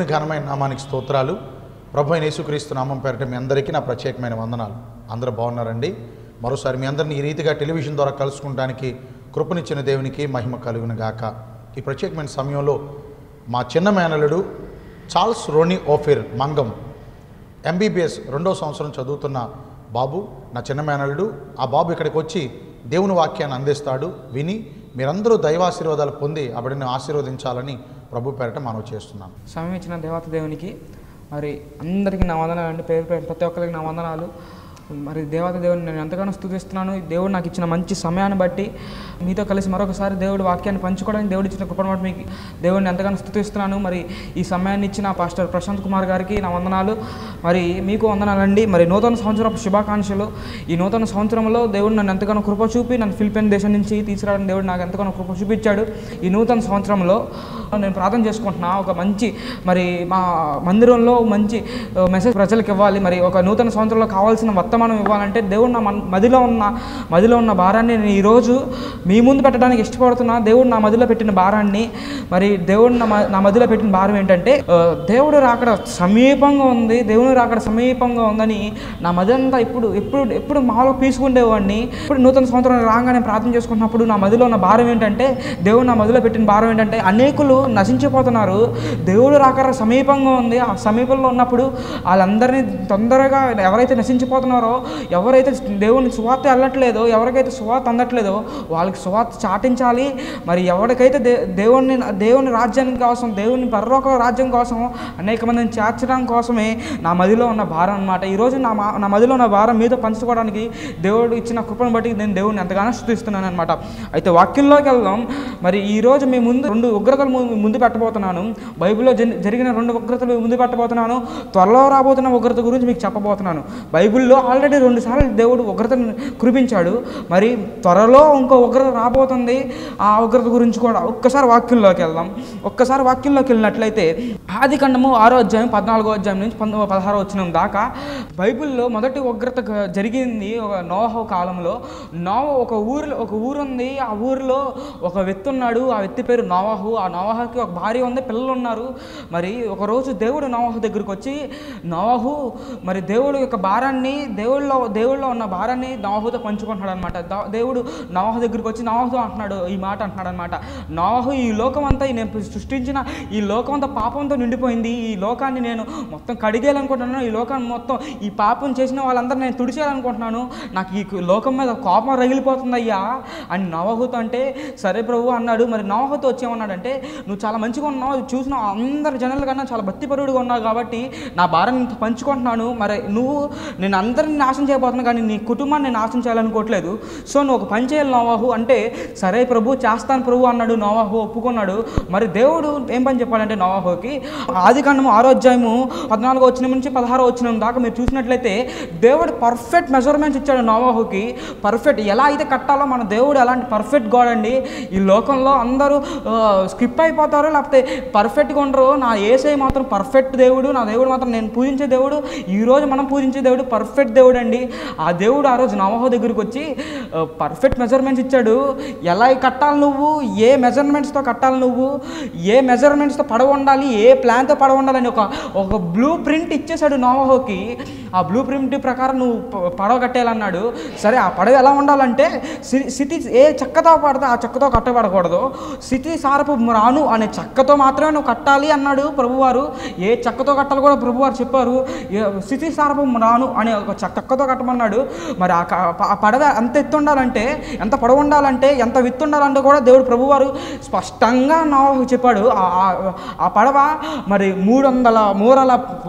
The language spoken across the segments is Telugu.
దేవుని ఘనమైన నామానికి స్తోత్రాలు ప్రభు అయిన యేసుక్రీస్తు నామం పేరట మీ అందరికీ నా ప్రత్యేకమైన వందనాలు అందరూ బాగున్నారండి మరోసారి మీ అందరిని ఈ రీతిగా టెలివిజన్ ద్వారా కలుసుకుంటానికి కృపనిచ్చిన దేవునికి మహిమ కలుగును గాక ఈ ప్రత్యేకమైన సమయంలో మా చిన్న మేనలుడు Charles Ronnie Ophir Mangam MBBS రెండో సంవత్సరం చదువుతున్న బాబు నా చిన్న మేనల్లుడు ఆ బాబు ఇక్కడికి వచ్చి దేవుని వాక్యాన్ని అందిస్తాడు విని మీరందరూ దైవాశీర్వాదాలు పొంది ఆ బిడ్డని ఆశీర్వదించాలని ప్రభు పేరట మనవి చేస్తున్నాను సమయం ఇచ్చిన దేవత దేవునికి మరి అందరికీ నా వందనాలు అండి పేరు పేరు ప్రతి ఒక్కరికి నా వందనాలు మరి దేవత దేవుని నేను ఎంతగానో స్థుతిస్తున్నాను ఈ దేవుడు నాకు ఇచ్చిన మంచి సమయాన్ని బట్టి మీతో కలిసి మరొకసారి దేవుడు వాక్యాన్ని పంచుకోవడానికి దేవుడు ఇచ్చిన కృపను బట్టి మీకు దేవుడిని ఎంతగానో స్థుతిస్తున్నాను మరి ఈ సమయాన్ని ఇచ్చిన పాస్టర్ ప్రశాంత్ కుమార్ గారికి నా వందనాలు మరి మీకు వందనాలండి మరి నూతన సంవత్సరపు శుభాకాంక్షలు ఈ నూతన సంవత్సరంలో దేవుడు నన్ను ఎంతగానో కృప చూపి నన్ను ఫిలిపిన్ దేశం నుంచి తీసుకురావడానికి దేవుడు నాకు ఎంతగానో కృప చూపించాడు ఈ నూతన సంవత్సరంలో నేను ప్రార్థన చేసుకుంటున్నా ఒక మంచి మరి మా మందిరంలో మంచి ఆ, మెసేజ్ ప్రజలకు ఇవ్వాలి మరి ఒక నూతన సంవత్సరంలో కావాల్సిన వర్తమానం ఇవ్వాలంటే దేవుడు నా మన మదిలో ఉన్న మదిలో ఉన్న భారాన్ని నేను ఈరోజు మీ ముందు పెట్టడానికి ఇష్టపడుతున్నా దేవుడు నా మదిలో పెట్టిన భారాన్ని మరి దేవుడు నా మ- నా మదిలో పెట్టిన భారం ఏంటంటే ఆ, దేవుడు రాకడ సమీపంగా ఉంది దేవుని రాకడ సమీపంగా ఉందని నా మదంతా ఇప్పుడు ఎప్పుడు ఎప్పుడు మాలో పీసుకుండేవాడిని ఇప్పుడు నూతన సంవత్సరం రాగానే ప్రార్థన చేసుకున్నప్పుడు నా మదిలో ఉన్న భారం ఏంటంటే దేవుడు నా మదిలో పెట్టిన భారం ఏంటంటే అనేకులు నశించిపోతున్నారు దేవుడు రాకడ సమీపంగా ఉంది ఆ సమీపంలో ఉన్నప్పుడు వాళ్ళందరినీ తొందరగా ఎవరైతే నశించిపోతున్నారో ఎవరైతే దేవుని సువార్త వెళ్ళట్లేదో ఎవరికైతే సువార్త అందట్లేదో వాళ్ళకి సువార్త చాటించాలి మరి ఎవరికైతే దే దేవుని దేవుని రాజ్యానికి కోసం దేవుని పరలోక రాజ్యం కోసం అనేక మందిని చేర్చడం కోసమే నా మదిలో ఉన్న భారం అనమాట ఈరోజు నా మా నా మదిలో ఉన్న భారం మీతో పంచుకోవడానికి దేవుడు ఇచ్చిన కృపను బట్టి నేను దేవుడిని ఎంతగానో స్థుతిస్తున్నాను అనమాట అయితే వాక్యంలోకి వెళ్దాం మరి ఈరోజు మీ ముందు రెండు ఉగ్రతలు ము- ముందు పెట్టబోతున్నాను బైబిల్లో జరి- జరిగిన రెండు ఉగ్రతలు ముందు పెట్టబోతున్నాను త్వరలో రాబోతున్న ఉగ్రత గురించి మీకు చెప్పబోతున్నాను బైబిల్లో ఆల్రెడీ రెండు సార్లు దేవుడు ఉగ్రతను కురిపించాడు మరి త్వరలో ఇంకో ఉగ్రత రాబోతుంది ఆ ఉగ్రత గురించి కూడా ఒక్కసారి వాక్యంలోకి వెళ్దాం ఒక్కసారి వాక్యంలోకి వెళ్ళినట్లయితే ఆది ఖండము ఆరో అధ్యాయం పద్నాలుగో అధ్యాయం నుంచి పంతొమ్మిది పదహారో వచ్చిన దాకా బైబిల్లో మొదటి ఉగ్రత గ- జరిగింది ఒక నోహ కాలంలో నోవ ఒక ఊరిలో ఒక ఊరు ఉంది ఆ ఊరిలో ఒక వ్యక్తి ఉన్నాడు ఆ వ్యక్తి పేరు నోవాహు ఆ నోవాహుకి ఒక భార్య ఉంది పిల్లలు ఉన్నారు మరి ఒకరోజు దేవుడు నోవాహు దగ్గరికి వచ్చి నోవాహు మరి దేవుడు యొక్క భారాన్ని దేవుళ్ళలో దేవుళ్ళలో ఉన్న భారాన్ని నోవాహుతో పంచుకుంటున్నాడు అనమాట దేవుడు నోవాహు దగ్గరికి వచ్చి నోవాహుతో అంటున్నాడు ఈ మాట అంటున్నాడు అనమాట నోవాహు ఈ లోకం అంతా ఈ నేను సృష్టించిన ఈ లోకం అంతా పాపంతో నిండిపోయింది ఈ లోకాన్ని నేను మొత్తం కడిగేయాలనుకుంటున్నాను ఈ లోకాన్ని మొత్తం ఈ పాపం చేసిన వాళ్ళందరూ నేను తుడిచేయాలనుకుంటున్నాను నాకు ఈ లోకం మీద కోపం రగిలిపోతుంది అయ్యా అని నవహుతో అంటే సరే ప్రభు అన్నాడు మరి నవహుతో వచ్చేమన్నాడంటే నువ్వు చాలా మంచిగా ఉన్నావు అది చూసిన అందరి జనాల కన్నా చాలా భక్తిపరుడుగా ఉన్నావు కాబట్టి నా భారం నీతో పంచుకుంటున్నాను మరి నువ్వు నేను అందరిని నాశనం చేయబోతున్నా కానీ నీ కుటుంబాన్ని నేను నాశనం చేయాలనుకోవట్లేదు సో నువ్వు ఒక పని చేయాలి నోవాహు అంటే సరే ప్రభు చేస్తాను ప్రభు అన్నాడు నోవాహు ఒప్పుకున్నాడు మరి దేవుడు ఏం పని చెప్పాడంటే నోవాహుకి ఆది కాండము ఆరో అధ్యాయము పద్నాలుగో వచ్చిన నుంచి పదహారో వచ్చిన దాకా మీరు చూసినట్లయితే దేవుడు పర్ఫెక్ట్ మెజర్మెంట్స్ ఇచ్చాడు నోవాహుకి పర్ఫెక్ట్ ఎలా అయితే కట్టాలో మన దేవుడు ఎలాంటి పర్ఫెక్ట్ గాడ్ అండి ఈ లోకంలో అందరూ స్కిప్ అయిపోతారు లేకపోతే పర్ఫెక్ట్గా ఉండరు నా ఏసై మాత్రం పర్ఫెక్ట్ దేవుడు నా దేవుడు మాత్రం నేను పూజించే దేవుడు ఈ రోజు మనం పూజించే దేవుడు పర్ఫెక్ట్ దేవుడు అండి ఆ దేవుడు ఆ రోజు నవహో దగ్గరికి వచ్చి పర్ఫెక్ట్ మెజర్మెంట్స్ ఇచ్చాడు ఎలా కట్టాలి నువ్వు ఏ మెజర్మెంట్స్తో కట్టాలి నువ్వు ఏ మెజర్మెంట్స్తో పడవ ఉండాలి ఏ ప్లాన్తో పడవ ఉండాలని ఒక ఒక బ్లూ ప్రింట్ ఇచ్చేసాడు నోవహోకి ఆ బ్లూ ప్రింట్ ప్రకారం నువ్వు ప- పడవ కట్టేయాలన్నాడు సరే ఆ పడవ ఎలా ఉండాలంటే సి- సిటీ ఏ చెక్కతో పడితే ఆ చెక్కతో కట్టబడకూడదు సిటీ సారపు రాను అనే చెక్కతో మాత్రమే నువ్వు కట్టాలి అన్నాడు ప్రభువారు ఏ చెక్కతో కట్టాలి కూడా ప్రభువారు చెప్పారు ఏ- సిటీ సారపు రాను అనే ఒక చెక్క- చెక్కతో కట్టమన్నాడు మరి ఆ క- ఆ పడవ ఎంత ఎత్తు ఉండాలంటే ఎంత పొడవు ఉండాలంటే ఎంత విత్తు ఉండాలంటే కూడా దేవుడు ప్రభువారు స్పష్టంగా నోవాహుకు చెప్పాడు ఆ- ఆ- ఆ పడవ మరి మూడు వందల మూరల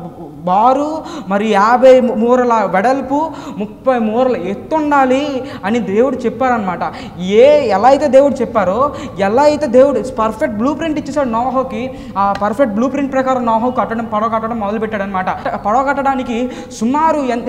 బారు మరి యాభై మూరల వెడల్పు ముప్పై మూరల ఎత్తు ఉండాలి అని దేవుడు చెప్పారనమాట ఏ ఎలా అయితే దేవుడు చెప్పారో ఎలా అయితే దేవుడు పర్ఫెక్ట్ బ్లూ ప్రింట్ ఇచ్చేసాడు నోహోకి ఆ పర్ఫెక్ట్ బ్లూ ప్రింట్ ప్రకారం నోహో కట్టడం పడవ కట్టడం మొదలు పెట్టాడనమాట పడవ కట్టడానికి సుమారు ఎన్- ఎన్ని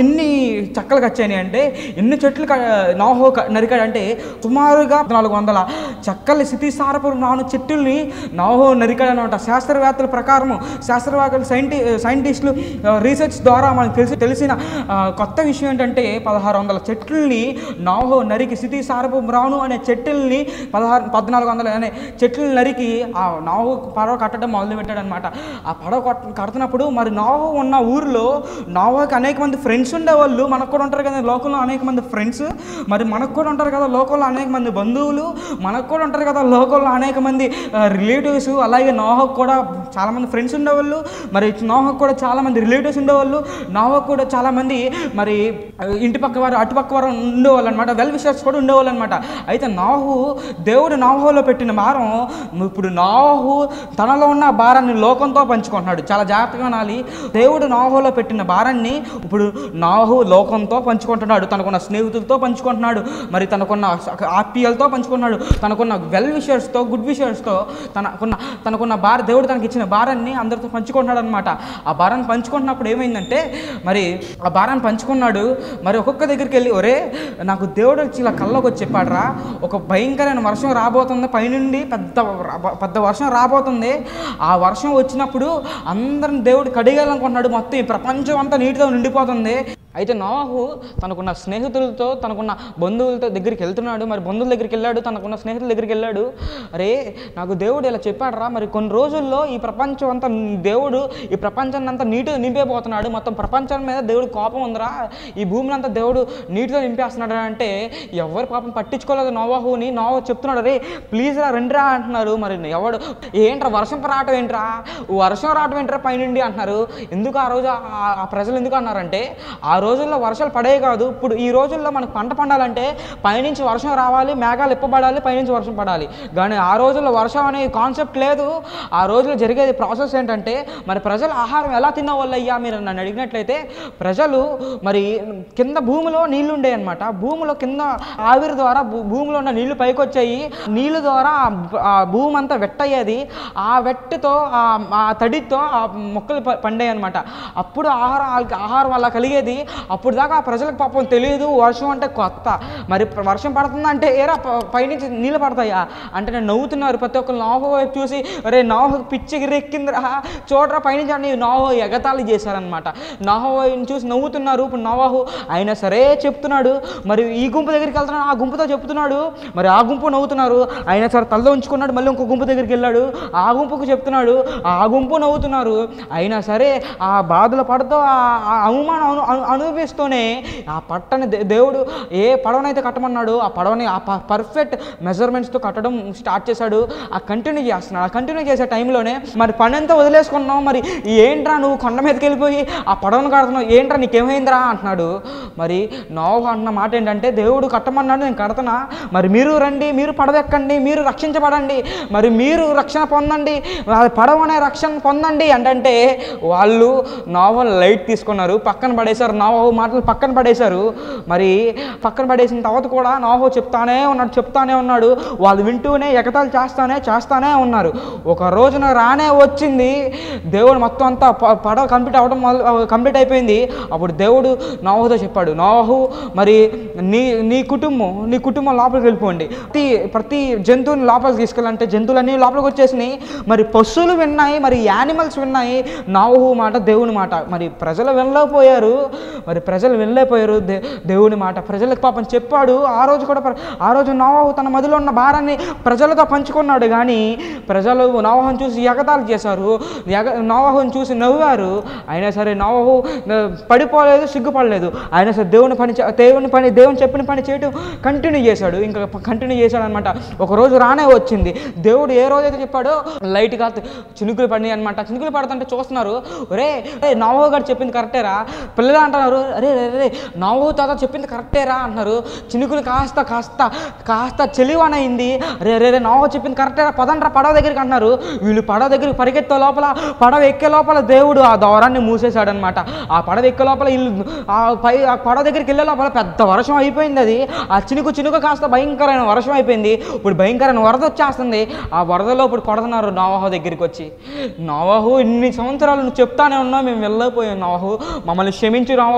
చెక్కలు కచ్చాయి అంటే ఎన్ని చెట్లు క- నోహో క- నరికాడంటే సుమారుగా నాలుగు వందల చెక్కల్ని స్థితిసారపురం నాను చెట్టుల్ని నోహో నరికాడనమాట శాస్త్రవేత్తల ప్రకారం శాస్త్రవేత్తలు సైంటి సైంటిస్టులు ఆ, రీసెర్చ్ ద్వారా మనకు తెలిసి తెలిసిన ఆ, కొత్త విషయం ఏంటంటే పదహారు వందల చెట్లని నోహో నరికి స్థితిసారపురం రాను అనే చెట్టుల్ని పదహారు పద్నాలుగు వందల అనే చెట్లు నరికి ఆ నోహో పడవ కట్టడం మొదలు పెట్టాడనమాట ఆ పడవ కట్- కడుతున్నప్పుడు మరి నోహో ఉన్న ఊరిలో నోహోకి అనేక మంది ఫ్రెండ్స్ ఉండేవాళ్ళు మనకు కూడా ఉంటారు కదా లోకంలో అనేక మంది ఫ్రెండ్స్ మరి మనకు కూడా ఉంటారు కదా లోకంలో అనేక మంది బంధువులు మనకు కూడా ఉంటారు కదా లోకంలో అనేక మంది రిలేటివ్స్ అలాగే నోహకు కూడా చాలా మంది ఫ్రెండ్స్ ఉండేవాళ్ళు మరి నోహకు కూడా చాలా మంది రిలేటివ్స్ ఉండేవాళ్ళు నోహకు కూడా చాలా మంది మరి ఆ, ఇంటి పక్క వారు అటు పక్క వారు ఉండేవాళ్ళు అనమాట వెల్ విషర్స్ కూడా ఉండేవాళ్ళు అనమాట అయితే నాహు దేవుడు నాహులో పెట్టిన భారం ఇప్పుడు నాహు తనలో ఉన్న భారాన్ని లోకంతో పంచుకుంటున్నాడు చాలా జాగ్రత్తగా వినాలి దేవుడు నాహులో పెట్టిన భారాన్ని ఇప్పుడు నాహు లోకంతో పంచుకుంటున్నాడు తనకున్న స్నేహితులతో పంచుకుంటున్నాడు మరి తనకున్న ఆప్యాలతో పంచుకుంటున్నాడు తనకున్న వెల్ విషర్స్తో గుడ్ విషర్స్తో తనకున్న తనకున్న భార దేవుడు తనకి ఇచ్చిన భారాన్ని అందరితో పంచుకుంటున్నాడు అనమాట ఆ భారాన్ని పంచుకుంటున్నప్పుడు ఏమైందంటే మరి ఆ భారాన్ని పంచుకున్నాడు మరి ఒక్కొక్క దగ్గరికి వెళ్ళి ఒరే నాకు దేవుడు వచ్చి ఇలా కళ్ళకు వచ్చి చెప్పాడురా ఒక భయంకరమైన వర్షం రాబోతుంది పైనుండి పెద్ద ర- పెద్ద వర్షం రాబోతుంది ఆ వర్షం వచ్చినప్పుడు అందరిని దేవుడు కడిగాలనుకుంటున్నాడు మొత్తం ఈ ప్రపంచం అంతా నీటితో నిండిపోతుంది అయితే నోహు తనకున్న స్నేహితులతో తనకున్న బంధువులతో దగ్గరికి వెళ్తున్నాడు మరి బంధువుల దగ్గరికి వెళ్ళాడు తనకున్న స్నేహితుల దగ్గరికి వెళ్ళాడు అరే నాకు దేవుడు ఇలా చెప్పాడురా మరి కొన్ని రోజుల్లో ఈ ప్రపంచం అంతా దేవుడు ఈ ప్రపంచాన్ని అంతా నీటితో నింపేపోతున్నాడు మొత్తం ప్రపంచం మీద దేవుడు కోపం ఉందిరా ఈ భూమిని అంతా దేవుడు నీటితో నింపేస్తున్నాడు అంటే ఎవరు పాపం పట్టించుకోలేదు నోవాహుని నోవా చెప్తున్నాడు రే ప్లీజ్ రా రండిరా అంటున్నారు మరి ఎవడు ఏంట్రా వర్షం రావటం ఏంట్రా వర్షం రావటం ఏంట్రా పైనుండి అంటున్నారు ఎందుకు ఆ రోజు ఆ- ఆ ప్రజలు ఎందుకు అన్నారంటే ఆ రోజుల్లో వర్షాలు పడే కాదు ఇప్పుడు ఈ రోజుల్లో మనకు పంట పండాలంటే పైనుంచి వర్షం రావాలి మేఘాలు ఇప్పబడాలి పైనుంచి వర్షం పడాలి కానీ ఆ రోజుల్లో వర్షం అనే కాన్సెప్ట్ లేదు ఆ రోజుల్లో జరిగేది ప్రాసెస్ ఏంటంటే మరి ప్రజలు ఆహారం ఎలా తిన్నవాళ్ళయ్యా మీరు నన్ను అడిగినట్లయితే ప్రజలు మరి కింద భూమిలో నీళ్లు ఉండే అనమాట భూమిలో కింద ఆవిరి ద్వారా భూ- భూమిలో ఉన్న నీళ్లు పైకి వచ్చాయి నీళ్ళు ద్వారా ఆ భ- ఆ భూమి అంతా వెట్టయ్యేది ఆ వెట్టుతో ఆ ఆ తడితో ఆ మొక్కలు ప- పండాయి అనమాట అప్పుడు ఆహారం వాళ్ళకి ఆహారం అలా కలిగేది అప్పుడు దాకా ఆ ప్రజలకు పాపం తెలియదు వర్షం అంటే కొత్త మరి ప్ర- వర్షం పడుతుందంటే ఏరా ప- పైనుంచి నీళ్ళు పడతాయా అంటే నేను నవ్వుతున్నారు ప్రతి ఒక్కరు నాహో వైపు చూసి అరే నాహో పిచ్చి రెక్కిందిరా చూడరా పైనుంచి అని నాహో ఎగతాళి చేశారనమాట నాహో చూసి నవ్వుతున్నారు ఇప్పుడు నవాహు అయినా సరే చెప్తున్నాడు మరి ఈ గుంపు దగ్గరికి వెళ్తున్నాడు ఆ గుంపుతో చెప్తున్నాడు మరి ఆ గుంపు నవ్వుతున్నారు అయినా సరే తలలో ఉంచుకున్నాడు మళ్ళీ ఇంకో గుంపు దగ్గరికి వెళ్ళాడు ఆ గుంపుకు చెప్తున్నాడు ఆ గుంపు నవ్వుతున్నారు అయినా సరే ఆ బాధలు పడుతూ ఆ ఆ అవమానం అను అను- అనుభవిస్తూనే ఆ పట్టని దే- దేవుడు ఏ పడవనైతే కట్టమన్నాడు ఆ పడవని ఆ పర్ఫెక్ట్ మెజర్మెంట్స్తో కట్టడం స్టార్ట్ చేశాడు ఆ కంటిన్యూ చేస్తున్నాడు ఆ కంటిన్యూ చేసే టైంలోనే మరి పని అంతా వదిలేసుకున్నావు మరి ఏంట్రా నువ్వు కొండ మీదకి వెళ్ళిపోయి ఆ పడవను కడుతున్నావు ఏంట్రా నీకేమైందిరా అంటున్నాడు మరి నోవు అంటున్న మాట ఏంటంటే దేవుడు కట్టమన్నాడు నేను కడతనా మరి మీరు రండి మీరు పడవెక్కండి మీరు రక్షించబడండి మరి మీరు రక్షణ పొందండి ఆ పడవ అనే రక్షణ పొందండి అంటే వాళ్ళు నోవల్ లైట్ తీసుకున్నారు పక్కన పడేశారు నోవో మాటలు పక్కన పడేశారు మరి పక్కన పడేసిన తర్వాత కూడా నోహో చెప్తానే ఉన్నాడు చెప్తానే ఉన్నాడు వాళ్ళు వింటూనే ఎగతాలు చేస్తానే చేస్తానే ఉన్నారు ఒక రోజున రానే వచ్చింది దేవుడు మొత్తం అంతా ప- పడవ కంప్లీట్ అవ్వడం మొదలు కంప్లీట్ అయిపోయింది అప్పుడు దేవుడు నోహుతో చెప్పాడు నోహు మరి నీ నీ కుటుంబం నీ కుటుంబం లోపలికి వెళ్ళిపోండి ప్రతి ప్రతి జంతువుని లోపలికి తీసుకెళ్ళాలంటే జంతువులన్నీ లోపలికి వచ్చేసినాయి మరి పశువులు విన్నాయి మరి యానిమల్స్ విన్నాయి నాహు మాట దేవుని మాట మరి ప్రజలు వెళ్ళలేకపోయారు మరి ప్రజలు వెళ్ళలేకపోయారు దే దేవుని మాట ప్రజలకు పాపం చెప్పాడు ఆ రోజు కూడా ప్ర- ఆ రోజు నోవాహు తన మదిలో ఉన్న భారాన్ని ప్రజలతో పంచుకున్నాడు కానీ ప్రజలు నోవాహుని చూసి ఎగతాలు చేశారు ఎగ నోవాహుని చూసి నవ్వారు అయినా సరే నోవాహు న- పడిపోలేదు సిగ్గుపడలేదు అయినా సరే దేవుని పని చే- దేవుని పని దేవుని చెప్పిన పని చేయటం కంటిన్యూ చేశాడు ఇంకా కంటిన్యూ చేశాడు అనమాట ఒక రోజు రానే వచ్చింది దేవుడు ఏ రోజైతే చెప్పాడో లైట్గా చినుకులు పడినాయి అనమాట చినుకులు పడుతుంటే చూస్తున్నారు ఒరే నవో గారు చెప్పింది కరెక్టేరా పిల్లలు అంటున్నారు అరే రే రే నవో తాత చెప్పింది కరెక్టేరా అంటున్నారు చినుకులు కాస్త కాస్త కాస్త చెలివనైంది రే రే రే నవో చెప్పింది కరెక్టేరా పదండ్రా పడవ దగ్గరికి అంటున్నారు వీళ్ళు పడవ దగ్గరికి పరిగెత్తే లోపల పడవ ఎక్కే లోపల దేవుడు ఆ దౌరాన్ని మూసేశాడనమాట ఆ పడవ ఎక్కే లోపల ఇల్లు ఆ పై ఆ పడవ దగ్గరికి వెళ్ళే లోపల పెద్ద వర్షం అయిపోయింది అది ఆ చినుకు చినుకు కాస్త భయంకరమైన వర్షం అయిపోయింది ఇప్పుడు భయంకరమైన వరద వచ్చేస్తుంది ఆ వరదలో ఇప్పుడు కొడుతున్నారు నోవాహు దగ్గరికి వచ్చి నోవాహు ఇన్ని సంవత్సరాలు నువ్వు చెప్తానే ఉన్నావు మేము వెళ్ళకపోయాం నోవాహు మమ్మల్ని క్షమించు నోవాహు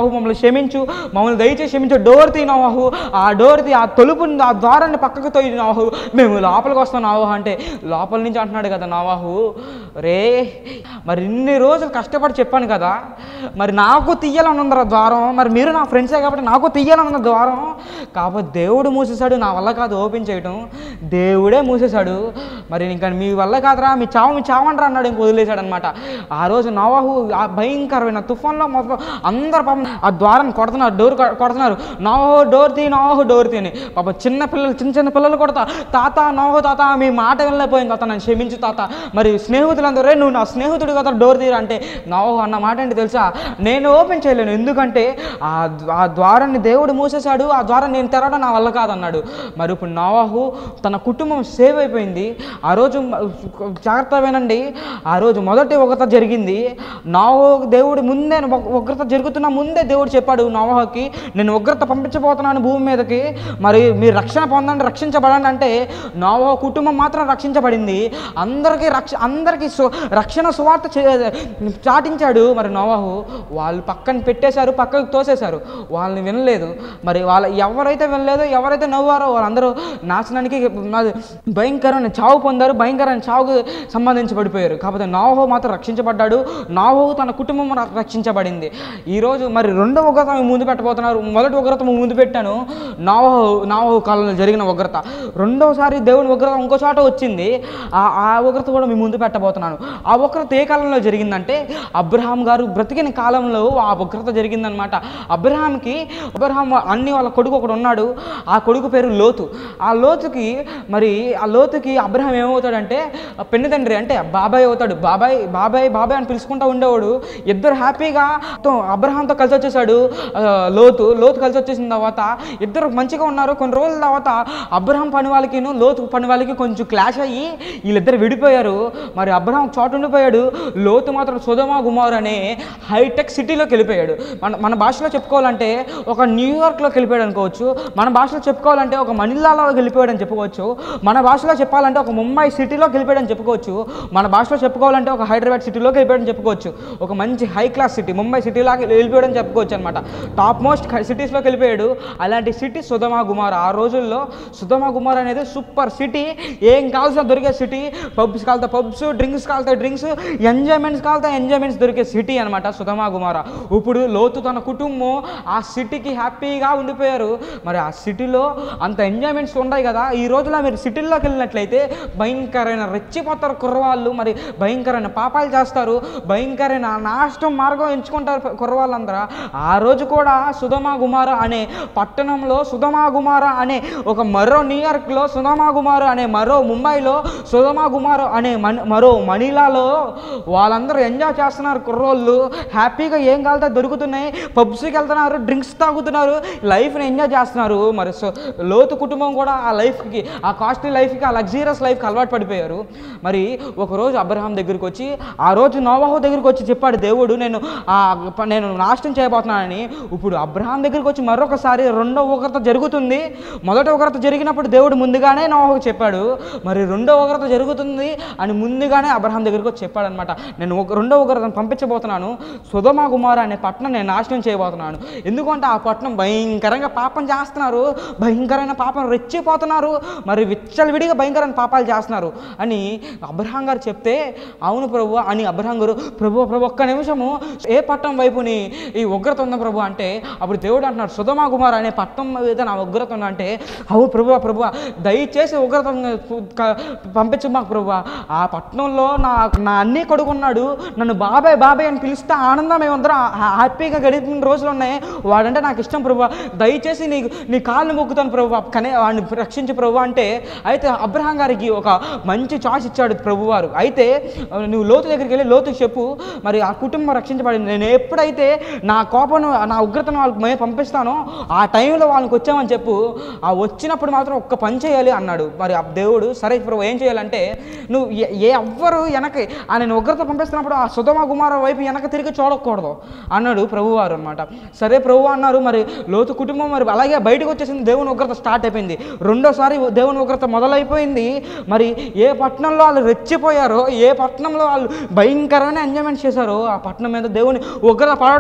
నోవాహు మమ్మల్ని క్షమించు మమ్మల్ని దయచేసి క్షమించు డోర్ తీ నోవాహు ఆ డోర్ తీ ఆ తలుపు ఆ ద్వారాన్ని పక్కకు తోయి నోవాహు మేము లోపలికి వస్తాం నోవాహు అంటే లోపల నుంచి అంటున్నాడు కదా నోవాహు రే మరి ఇన్ని రోజులు కష్టపడి చెప్పాను కదా మరి నాకు తీయాలని ఉందరా ద్వారం మరి మీరు నా ఫ్రెండ్సే కాబట్టి నాకు తీయాలని ఉన్న ద్వారం కాకపోతే దేవుడు మూసేశాడు నా వల్ల కాదు ఓపెన్ చేయటం దేవుడే మూసేశాడు మరి ఇంకా మీ వల్ల కాదురా మీ చావు మీ చావండ్రా అన్నాడు ఇంక వదిలేశాడు అనమాట ఆ రోజు నవాహు ఆ భయంకరమైన తుఫాన్లో మొత్తం అందరు పాపం ఆ ద్వారం కొడుతున్నారు డోర్ కొ- కొడుతున్నారు నవాహు డోర్ తీ నవాహు డోర్ తీ అని పాప చిన్న పిల్లలు చిన్న చిన్న పిల్లలు కొడతా తాత నవాహు తాత మీ మాట వెళ్ళిపోయింది తాత నన్ను క్షమించు తాత మరి స్నేహితులందరూ రే నువ్వు నా స్నేహితుడు కదా డోర్ తీరా అంటే నవాహు అన్న మాట ఏంటి తెలుసా నేను ఓపెన్ చేయలేను ఎందుకంటే ఆ ద్వా- ఆ ద్వారాన్ని దేవుడు మూసేశాడు ఆ ద్వారం నేను తెరవడం నా వల్ల కాదన్నాడు మరి ఇప్పుడు నవాహు తన కుటుంబం సేవ్ అయిపోయింది ఆ రోజు మ- జాగ్రత్త వినండి ఆ రోజు మొదటి ఉగ్రత జరిగింది నావో దేవుడు ముందే ఉగ్- ఉగ్రత జరుగుతున్న ముందే దేవుడు చెప్పాడు నవాహుకి నేను ఉగ్రత పంపించబోతున్నాను భూమి మీదకి మరి మీరు రక్షణ పొందండి రక్షించబడండి అంటే నోవహు కుటుంబం మాత్రం రక్షించబడింది అందరికీ రక్ష అందరికీ సు- రక్షణ సువార్త చే- చాటించాడు మరి నోవాహు వాళ్ళు పక్కన పెట్టేశారు పక్కకు తోసేశారు వాళ్ళని వినలేదు మరి వాళ్ళ ఎవరైతే వినలేదో ఎవరైతే నవ్వారో వాళ్ళందరూ నాశనానికి అది భయంకరమైన చావు పొందారు భయంకరమైన చావుకు సంబంధించి పడిపోయారు కాకపోతే నోవహు మాత్రం రక్షించబడ్డాడు నోవహు తన కుటుంబం ర- రక్షించబడింది ఈరోజు మరి రెండవ ఉగ్రత మేము ముందు పెట్టబోతున్నారు మొదటి ఉగ్రత మేము ముందు పెట్టాను నోవహు నోవహు కాలంలో జరిగిన ఉగ్రత రెండోసారి దేవుని ఉగ్రత ఇంకో చోట వచ్చింది ఆ ఆ ఉగ్రత కూడా మీ ముందు పెట్టబోతున్నాను ఆ ఉగ్రత ఏ కాలంలో జరిగిందంటే అబ్రహాం గారు బ్రతికిన కాలంలో ఆ ఉగ్రత జరిగిందనమాట అబ్రహాంకి అబ్రహాం అన్ని వాళ్ళ కొడుకు ఒకడు ఉన్నాడు ఆ కొడుకు పేరు లోతు ఆ లోతుకి మరి ఆ లోతుకి అబ్రహాం ఏమవుతాడంటే ఆ పెన్ను తండ్రి అంటే బాబాయ్ అవుతాడు బాబాయ్ బాబాయ్ బాబాయ్ అని పిలుచుకుంటూ ఉండేవాడు ఇద్దరు హ్యాపీగా తో అబ్రహాంతో కలిసి వచ్చేసాడు ఆ, లోతు లోతు కలిసి వచ్చేసిన తర్వాత ఇద్దరు మంచిగా ఉన్నారు కొన్ని రోజుల తర్వాత అబ్రహాం పని వాళ్ళకి లోతు పని వాళ్ళకి కొంచెం క్లాష్ అయ్యి వీళ్ళిద్దరు విడిపోయారు మరి అబ్రహాం ఒక చోట ఉండిపోయాడు లోతు మాత్రం సుధమా గుమార్ అనే హైటెక్ సిటీలోకి వెళ్ళిపోయాడు మన మన భాషలో చెప్పుకోవాలంటే ఒక న్యూయార్క్లోకి వెళ్ళిపోయాడు అనుకోవచ్చు మన భాషలో చెప్పుకోవాలంటే ఒక మనీలాలో వెళ్ళిపోయాడు అని చెప్పుకోవచ్చు మన భాషలో చెప్పాలంటే ఒక ముంబై సిటీలోకి వెళ్ళిపోయాడు అని చెప్పుకోవచ్చు మన భాషలో చెప్పుకోవాలంటే ఒక హైదరాబాద్ సిటీలోకి వెళ్ళిపోయాడు అని చెప్పుకోవచ్చు ఒక మంచి హై క్లాస్ సిటీ ముంబై సిటీలాగా వెళ్ళిపోయాడు అని చెప్పుకోవచ్చు అనమాట టాప్ మోస్ట్ సిటీస్లోకి వెళ్ళిపోయాడు అలాంటి సిటీ సుధమా గుమార్ ఆ రోజుల్లో సుధమా గుమార్ అనేది సూపర్ సిటీ ఏం కావాల్సిన దొరికే సిటీ పబ్స్ కాలుతా పబ్స్ డ్రింక్స్ కాలుతా డ్రింక్స్ ఎంజాయ్మెంట్స్ కాలుతా ఎంజాయ్మెంట్స్ దొరికే సిటీ అనమాట సుధమా గుమార ఇప్పుడు లోతు తన కుటుంబం ఆ సిటీకి హ్యాపీగా ఉండిపోయారు మరి ఆ సిటీలో అంత ఎంజాయ్మెంట్స్ ఉన్నాయి కదా ఈ రోజులో మీరు సిటీల్లోకి వెళ్ళినట్లయితే భయంకరమైన రెచ్చిపోతారు కుర్రవాళ్ళు మరి భయంకరమైన పాపాలు చేస్తారు భయంకరమైన నాశనం మార్గం ఎంచుకుంటారు కుర్రవాళ్ళందరూ ఆ రోజు కూడా సుధమా గుమార అనే పట్టణంలో సుధమా గుమార అనే ఒక మరో న్యూయార్క్లో సుధమా గుమార అనే మరో ముంబైలో సుధమా గుమార్ అనే మన్ మరో మనీలాలో వాళ్ళందరూ ఎంజాయ్ చేస్తున్నారు కుర్రోళ్ళు హ్యాపీగా ఏం కాలితే దొరుకుతున్నాయి పబ్స్కి వెళ్తున్నారు డ్రింక్స్ తాగుతున్నారు లైఫ్ని ఎంజాయ్ చేస్తున్నారు మరి సో లోతు కుటుంబం కూడా ఆ లైఫ్కి ఆ కాస్ట్లీ లైఫ్కి ఆ లగ్జీరియస్ లైఫ్కి అలవాటు పడిపోయారు మరి ఒకరోజు అబ్రహాం దగ్గరికి వచ్చి ఆ రోజు నోవాహు దగ్గరికి వచ్చి చెప్పాడు దేవుడు నేను ఆ ప- నేను నాశనం చేయబోతున్నానని ఇప్పుడు అబ్రహాం దగ్గరికి వచ్చి మరొకసారి రెండో ఉగ్రత జరుగుతుంది మొదట ఉగ్రత జరిగినప్పుడు దేవుడు ముందుగానే నోవాహుకు చెప్పాడు మరి రెండో ఉగ్రత జరుగుతుంది అని ముందుగానే అబ్రహాం దగ్గరికి వచ్చి చెప్పాడు అనమాట నేను ఒక రెండో ఉగ్రతను పంపించబోతున్నాను సుధమా కుమార్ అనే పట్టణం నేను నాశనం చేయబోతున్నాను ఎందుకంటే ఆ పట్టణం భయంకరంగా పాపం చేస్తున్నారు భయంకరమైన పాపం రెచ్చిపోతున్నారు మరి విచ్చలవిడిగా భయంకరమైన పాపాలు చేస్తున్నారు అని అబ్రహాం గారు చెప్తే అవును ప్రభు అని అబ్రహాం గారు ప్రభు ప్రభు ఒక్క నిమిషము ఏ పట్టణం వైపుని ఈ ఉగ్రత ఉందా ప్రభు అంటే అప్పుడు దేవుడు అంటున్నాడు సుధమా కుమార్ అనే పట్టణం మీద నా ఉగ్రత ఉందా అంటే అవు ప్రభు ప్రభు దయచేసి ఉగ్రత క- పంపించు మాకు ప్రభు ఆ పట్టణంలో నా నా అన్నీ కొడుకున్నాడు నన్ను బాబాయ్ బాబాయ్ అని పిలిస్తే ఆనందం మేమందరం హా- హ్యాపీగా గడిపిన రోజులు ఉన్నాయి వాడంటే నాకు ఇష్టం ప్రభు దయచేసి నీ నీ కాళ్ళు మొక్కుతాను ప్రభు కనే వాడిని రక్షించు ప్రభు అంటే అయితే అబ్రహాం గారికి ఒక మంచి చాయిస్ ఇచ్చాడు ప్రభు వారు అయితే ఆ, నువ్వు లోతు దగ్గరికి వెళ్ళి లోతుకి చెప్పు మరి ఆ కుటుంబం రక్షించబడింది నేను ఎప్పుడైతే నా కోపం నా ఉగ్రతను వాళ్ళకి మేము పంపిస్తానో ఆ టైంలో వాళ్ళకి వచ్చామని చెప్పు ఆ వచ్చినప్పుడు మాత్రం ఒక్క పని చేయాలి అన్నాడు మరి ఆ దేవుడు సరే ప్రభు ఏం చేయాలంటే నువ్వు ఏ- ఏ ఎవ్వరు వెనక ఆ నేను ఉగ్రత పంపిస్తున్నప్పుడు ఆ సుధమ కుమార వైపు వెనక తిరిగి చూడకూడదు అన్నాడు ప్రభువారు అనమాట సరే ప్రభు అన్నారు మరి లోతు కుటుంబం మరి అలాగే బయటకు వచ్చేసింది దేవుని ఉగ్రత స్టార్ట్ అయిపోయింది రెండోసారి దేవుని ఉగ్రత మొదలైపోయింది మరి ఏ పట్టణంలో వాళ్ళు రెచ్చిపోయారో ఏ పట్టణంలో వాళ్ళు భయంకరమైన ఎంజాయ్మెంట్ చేశారో ఆ పట్టణం మీద దేవుని ఉగ్రత పడటం మొదలు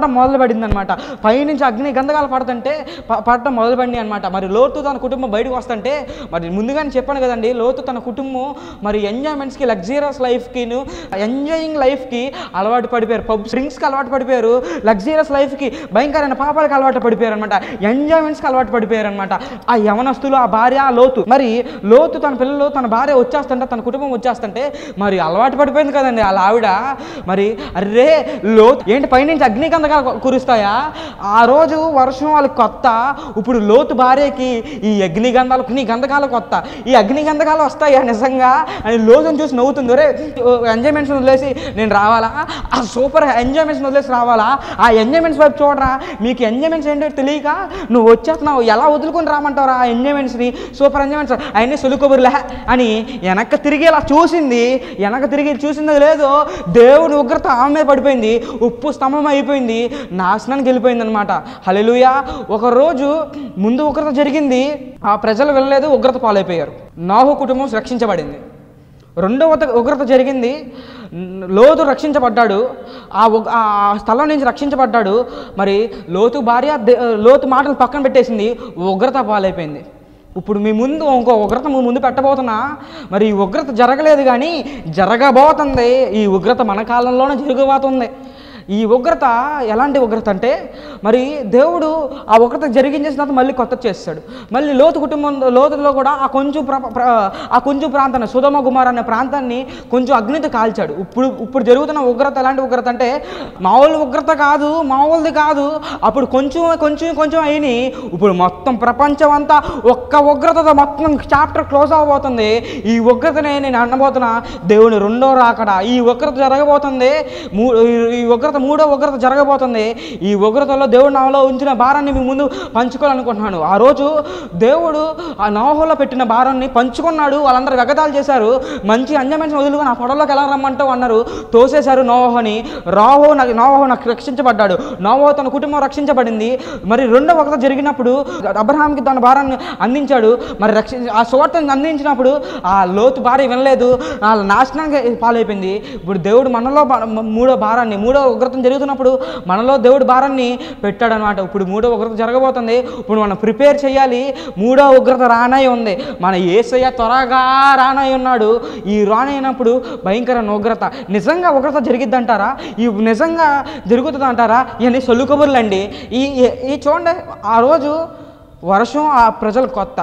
పడింది అనమాట పైనుంచి అగ్ని గంధకాలు పడుతుంటే ప- పడటం మొదలుపడింది అనమాట మరి లోతు తన కుటుంబం బయటకు వస్తుంటే మరి ముందుగానే చెప్పాను కదండి లోతు తన కుటుంబం మరి ఎంజాయ్మెంట్స్కి లగ్జరియస్ లైఫ్కి ఎంజాయింగ్ లైఫ్కి అలవాటు పడిపోయారు పబ్ డ్రింక్స్కి అలవాటు పడిపోయారు లగ్జరియస్ లైఫ్కి భయంకరమైన పాపాలకు అలవాటు పడిపోయారు అనమాట ఎంజాయ్మెంట్స్కి అలవాటు పడిపోయారు అనమాట ఆ యవనస్తులు ఆ భార్య ఆ లోతు మరి లోతు తన పిల్లలు తన భార్య వచ్చేస్తుంటే తన కుటుంబం వచ్చేస్తుంటే మరి అలవాటు పడిపోయింది కదండి వాళ్ళ ఆవిడ మరి అరే లోతు ఏంటి పైనుంచి అగ్నిగంధకాలు కురుస్తాయా ఆ రోజు వర్షం వాళ్ళకి కొత్త ఇప్పుడు లోతు భార్యకి ఈ అగ్నిగంధాలు నీ గంధకాలు కొత్త ఈ అగ్నిగంధకాలు వస్తాయా నిజంగా అని లోతుని చూసి నవ్వుతుంది రే ఎంజాయ్మెంట్స్ వదిలేసి నేను రావాలా ఆ సూపర్ ఎంజాయ్మెంట్స్ వదిలేసి రావాలా ఆ ఎంజాయ్మెంట్స్ వైపు చూడరా మీకు ఎంజాయ్మెంట్స్ ఏంటో తెలియక నువ్వు వచ్చేస్తున్నావు ఎలా వదులుకొని రామంటారా ఆ ఎంజాయ్మెంట్స్ని సూపర్ ఎంజాయ్మెంట్స్ అవన్నీ సులుకబురులే అని వెనక్కి తిరిగి ఇలా చూసింది వెనక తిరిగి చూసిందో లేదో దేవుని ఉగ్రత ఆమె మీద పడిపోయింది ఉప్పు స్తంభం అయిపోయింది నాశనానికి వెళ్ళిపోయింది అనమాట హలెలుయా ఒకరోజు ముందు ఉగ్రత జరిగింది ఆ ప్రజలు వెళ్ళలేదు ఉగ్రత పాలైపోయారు నాహు కుటుంబం రక్షించబడింది రెండవ ఉగ్ర- ఉగ్రత జరిగింది న్- లోతు రక్షించబడ్డాడు ఆ ఉగ్- ఆ స్థలం నుంచి రక్షించబడ్డాడు మరి లోతు భార్య దే- లోతు మాటలు పక్కన పెట్టేసింది ఉగ్రత పాలైపోయింది ఇప్పుడు మీ ముందు ఇంకో ఉగ్రత మీ ముందు పెట్టబోతున్నా మరి ఈ ఉగ్రత జరగలేదు కానీ జరగబోతుంది ఈ ఉగ్రత మన కాలంలోనే జరగబోతుంది ఈ ఉగ్రత ఎలాంటి ఉగ్రత అంటే మరి దేవుడు ఆ ఉగ్రత జరిగించేసిన తర్వాత మళ్ళీ కొత్త చేస్తాడు మళ్ళీ లోతు కుటుంబం లోతులో కూడా ఆ కొంచెం ప్ర ప్ర- ఆ కొంచెం ప్రాంతాన్ని సుధమ కుమార్ అనే ప్రాంతాన్ని కొంచెం అగ్నితో కాల్చాడు ఇప్పుడు ఇప్పుడు జరుగుతున్న ఉగ్రత ఎలాంటి ఉగ్రత అంటే మామూలు ఉగ్రత కాదు మామూలుది కాదు అప్పుడు కొంచెం కొంచెం కొంచెం అయిని ఇప్పుడు మొత్తం ప్రపంచం అంతా ఒక్క ఉగ్రతతో మొత్తం చాప్టర్ క్లోజ్ అవబోతుంది ఈ ఉగ్రతనే నేను అనబోతున్నా దేవుని రెండో రాకడ ఈ ఉగ్రత జరగబోతుంది మూ- ఈ- ఈ ఉగ్రత మూడో ఉగ్రత జరగబోతుంది ఈ ఉగ్రతలో దేవుడు నాలో ఉంచిన భారాన్ని మీ ముందు పంచుకోవాలనుకుంటున్నాను ఆ రోజు దేవుడు ఆ నవహోలో పెట్టిన భారాన్ని పంచుకున్నాడు వాళ్ళందరూ వెగతాలు చేశారు మంచి అంజమెంట్స్ వదులుకొని ఆ పొడలోకి ఎలా రమ్మంటావు అన్నారు తోసేశారు నోవహోని రాహో నాకు నోవహో నాకు రక్షించబడ్డాడు నోవహో తన కుటుంబం రక్షించబడింది మరి రెండో ఉగ్రత జరిగినప్పుడు అబ్రహాంకి తన భారాన్ని అందించాడు మరి రక్షి ఆ సువార్తను అందించినప్పుడు ఆ లోతు భార్య వినలేదు ఆ నాశనానికి పాలైపోయింది ఇప్పుడు దేవుడు మనలో భా- మూడో భారాన్ని మూడో ఉగ్రతం జరుగుతున్నప్పుడు మనలో దేవుడు భారాన్ని పెట్టాడనమాట ఇప్పుడు మూడో ఉగ్రత జరగబోతుంది ఇప్పుడు మనం ప్రిపేర్ చేయాలి మూడో ఉగ్రత రానై ఉంది మన ఏసయ్య త్వరగా రానై ఉన్నాడు ఈ రానైనప్పుడు భయంకర ఉగ్రత నిజంగా ఉగ్రత జరిగిద్దంటారా ఈ నిజంగా జరుగుతుంది అంటారా ఇవన్నీ సొల్లు కబుర్లండి ఈ ఈ- ఈ చూడండి ఆ రోజు వర్షం ఆ ప్రజలు కొత్త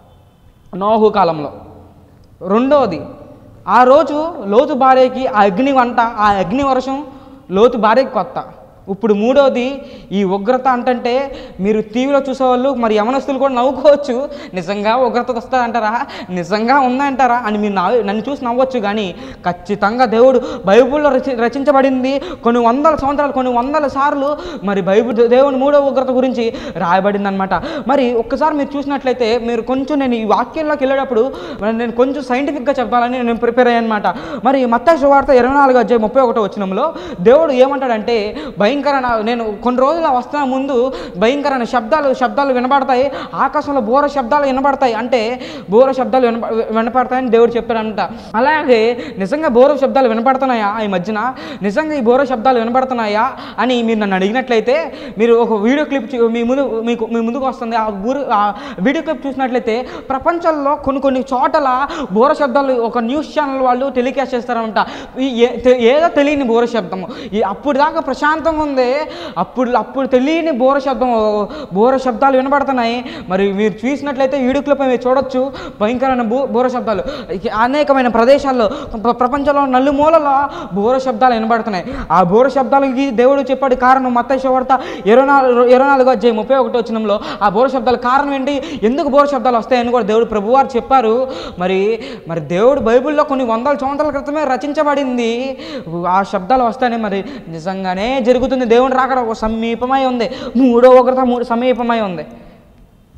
నోహు కాలంలో రెండవది ఆ రోజు లోతు భార్యకి ఆ అగ్ని వంట ఆ అగ్ని వర్షం లోతు భార్యకి కొత్త ఇప్పుడు మూడోది ఈ ఉగ్రత అంటే మీరు టీవీలో చూసేవాళ్ళు మరి యమనస్తులు కూడా నవ్వుకోవచ్చు నిజంగా ఉగ్రత వస్తుందంటారా నిజంగా ఉందంటారా అని మీరు నవ్వు నన్ను చూసి నవ్వచ్చు కానీ ఖచ్చితంగా దేవుడు బైబిల్లో రచి రచించబడింది కొన్ని వందల సంవత్సరాలు కొన్ని వందల సార్లు మరి బైబిల్ దేవుని మూడో ఉగ్రత గురించి రాయబడింది అనమాట మరి ఒక్కసారి మీరు చూసినట్లయితే మీరు కొంచెం నేను ఈ వాక్యంలోకి వెళ్ళేటప్పుడు మరి నేను కొంచెం సైంటిఫిక్గా చెప్పాలని నేను ప్రిపేర్ అయ్యాను అనమాట మరి మత్త శువార్త ఇరవై నాలుగు అధ్యాయ ముప్పై ఒకటో వచ్చినంలో దేవుడు ఏమంటాడంటే భయంకర నేను కొన్ని రోజులు వస్తున్న ముందు భయంకరమైన శబ్దాలు శబ్దాలు వినబడతాయి ఆకాశంలో బోర శబ్దాలు వినబడతాయి అంటే బోర శబ్దాలు వినప వినపడతాయని దేవుడు చెప్పాడంట అలాగే నిజంగా బోర శబ్దాలు వినపడుతున్నాయా ఈ మధ్యన నిజంగా ఈ బోర శబ్దాలు వినపడుతున్నాయా అని మీరు నన్ను అడిగినట్లయితే మీరు ఒక వీడియో క్లిప్ చూ- మీ ముందు మీకు మీ ముందుకు వస్తుంది ఆ గురు ఆ వీడియో క్లిప్ చూసినట్లయితే ప్రపంచంలో కొన్ని కొన్ని చోటల బోర శబ్దాలు ఒక న్యూస్ ఛానల్ వాళ్ళు టెలికాస్ట్ చేస్తారంట ఈ ఏ- తె- ఏదో తెలియని బోర శబ్దము ఈ అప్పుడు దాకా ప్రశాంతంగా ఉంది అప్పుడు అప్పుడు తెలియని బోర శబ్దం బోర శబ్దాలు వినబడుతున్నాయి మరి మీరు చూసినట్లయితే వీడియో క్లిప్ మీరు చూడొచ్చు భయంకరమైన బో బోర శబ్దాలు ఇక అనేకమైన ప్రదేశాల్లో ప్ర- ప్రపంచంలో నలుమూలలో బోర శబ్దాలు వినబడుతున్నాయి ఆ బోర శబ్దాలకి దేవుడు చెప్పాడు కారణం మత శివార్త ఇరవై నాలుగు ఇరవై నాలుగు అధ్యాయం ముప్పై ఒకటి వచ్చినంలో ఆ బోర శబ్దాల కారణం ఏంటి ఎందుకు బోర శబ్దాలు వస్తాయని కూడా దేవుడు ప్రభువారు చెప్పారు మరి మరి దేవుడు బైబిల్లో కొన్ని వందల సంవత్సరాల క్రితమే రచించబడింది ఆ శబ్దాలు వస్తాయని మరి నిజంగానే జరుగుతుంది దేవుని రాకడ ఒక సమీపమై ఉంది మూడో ఒకరితో మూడు సమీపమై ఉంది